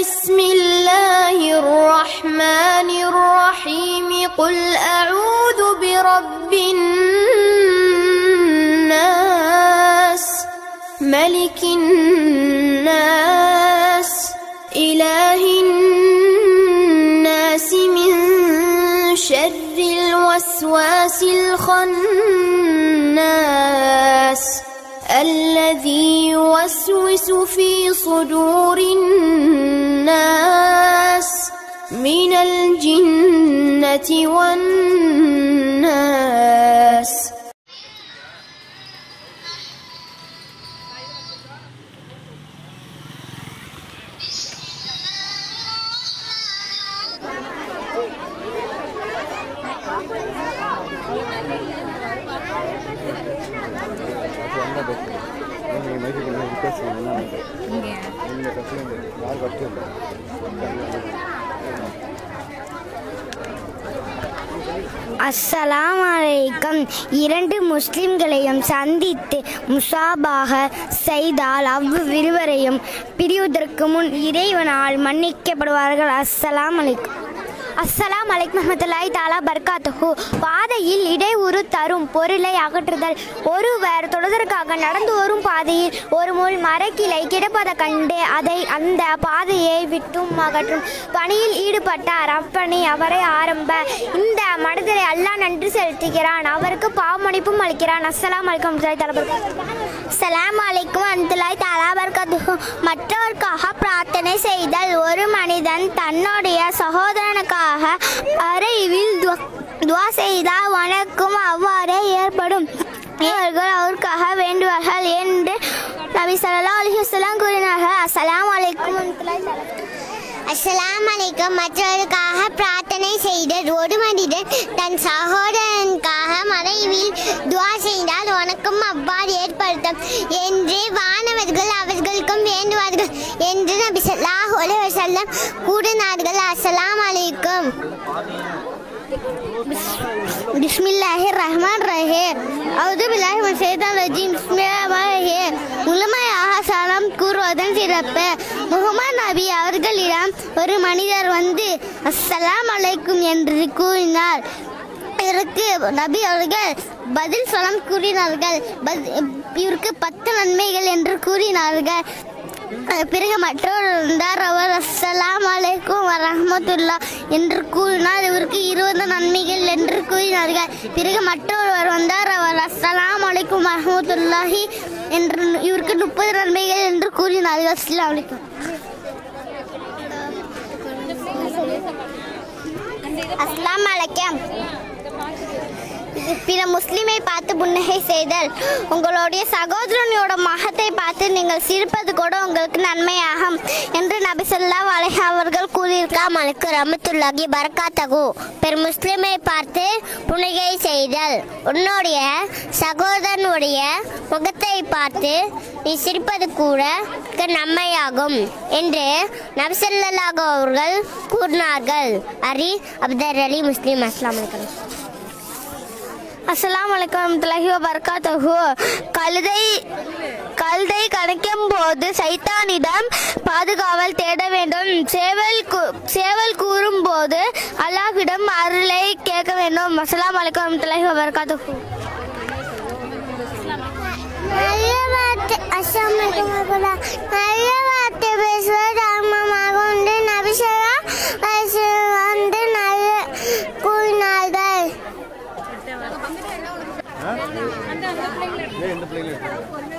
بسم الله الرحمن الرحيم قل أعوذ برب الناس ملك الناس إله الناس من شر الوسواس الخناس الذي يوسوس في صدور الناس من الجنة والناس என்ன பேசுறது நீங்கள் மைக்கு பேசுங்க என்ன இந்த கட்சியும் யார் கட்சியும் இல்லை அஸ்ஸலாம் அலைக்கம் இரண்டு முஸ்லிம்களையும் சந்தித்து முசாபாக செய்தால் அவ்விருவரையும் பிரிவதற்கு முன் இறைவனால் மன்னிக்கப்படுவார்கள் அஸ்ஸலாம் அலைக்கும் அஸ்ஸலாம் அலைக்கும் ரஹ்மத்துல்லாஹி தாலா பர்காத்துஹு பாதையில் இடையூறு தரும் பொருளை அகற்றுதல் ஒருவர் தொழுதற்காக நடந்து வரும் பாதையில் ஒரு முள் மரக்கிளை கிடப்பதை கண்டு அதை அந்த பாதையை விட்டும் அகற்றும் பணியில் ஈடுபட்டார் அப்பணி அவரை ஆரம்ப இந்த மனிதரை அல்லாஹ் நன்றி செலுத்துகிறான் அவருக்கு பாவமணிப்பும் அளிக்கிறான் அஸ்ஸலாம் அலைக்கும் அஸ்ஸலாம் அலைக்கும் அன்துலாய் தாலா பர்காத்துஹு மற்றவர்க்காக பிரார்த்தனை செய்தல் ஒரு மனிதன் தன்னுடைய சகோதரனுக்காக அறைவில் துவ- துவா செய்தால் வணக்கம் அவ்வாறே ஏற்படும் இவர்கள் அவருக்காக வேண்டுவார்கள் என்று நபி ஸல்லல்லாஹு அலைஹி வஸல்லம் கூறினார்கள் அஸ்ஸலாமு அலைக்கும் வரஹ்மத்துல்லாஹி தஆலா அஸ்ஸலாமு அலைக்கும் மற்றவருக்காக பிரார்த்தனை செய்தல் ஒரு மனிதன் தன் சகோதரனுக்காக மறைவில் துவா செய்தால் உனக்கும் அவ்வாறு ஏற்படுத்தும் என்று வானவர்கள் அவர்களுக்கும் வேண்டுவார்கள் என்று நபி ஸல்லல்லாஹு அலைஹி வஸல்லம் கூறினார்கள் அஸ்ஸலாமு அலைக்கும் பிஸ்மில்லாஹிர் ரஹ்மான் ரஹீம் அவுது பில்லாஹி மினஷ் ஷைத்தானிர் ரஜீம் பிஸ்மில்லாஹிர் ரஹ்மான் ரஹீம் முழுமையாக சலாம் கூறுவதன் சிறப்பு முகமது நபி அவர்களிடம் ஒரு மனிதர் வந்து அஸ்ஸலாம் அலைக்கும் என்று கூறினார் இதற்கு நபி அவர்கள் பதில் சலாம் கூறினார்கள் பத்- இவருக்கு பத்து நன்மைகள் என்று கூறினார்கள் பிறகு மற்றவர் இருந்தார் அவர் அஸ்ஸலாம் அலைக்கும் வரஹ்மத்துல்லா என்று கூறினார் இவருக்கு இருபது நன்மைகள் என்று கூறினார்கள் பிறகு மற்றொருவர் வந்தார் அவர் அஸ்ஸலாம் அலைக்கும் வரஹ்மத்துல்லாஹி என்று இவருக்கு முப்பது நன்மைகள் என்று கூறினார்கள் அஸ்ஸலாம் அலைக்கும் அஸ்லாம் அலைக்கம் பிற முஸ்லிமை பார்த்து புன்னகை செய்தல் உங்களுடைய சகோதரனோட மகத்தை பார்த்து நீங்கள் சிரிப்பது கூட உங்களுக்கு நன்மையாகும் என்று நபி ஸல்லல்லாஹு அலைஹி அவர்கள் கூறியிருக்காம் அலைக்கு ரமத்துல்லாஹி பரக்காத்தகு பெரு முஸ்லிமை பார்த்து புன்னகை செய்தல் உன்னுடைய சகோதரனுடைய முகத்தை பார்த்து நீ சிரிப்பது கூட நன்மையாகும் என்று நபி ஸல்லல்லாஹு அவர்கள் கூறினார்கள் அரி அப்தர் அலி முஸ்லிம் அஸ்லாம் வலைக்கம் அஸ்ஸலாமு அலைக்கும் வரஹ்மத்துல்லாஹி வபரகாத்துஹு கழுதை கழுதை கணக்கும் போது சைத்தானிடம் பாதுகாவல் தேட வேண்டும் சேவல் கூ- சேவல் கூறும் போது அல்லாஹ்விடம் அருளை கேட்க வேண்டும் அஸ்ஸலாமு அலைக்கும் வரஹ்மத்துல்லாஹி வபரகாத்துஹு நல்ல வார்த்தை அஸ்ஸலாமு அலைக்கும் நல்ல வார்த்தை பேசுவது தர்மமாக உண்டு நபிசரா வந்து நல்ல கூறினார்கள் ஏன் எந்த பிள்ளைங்களும்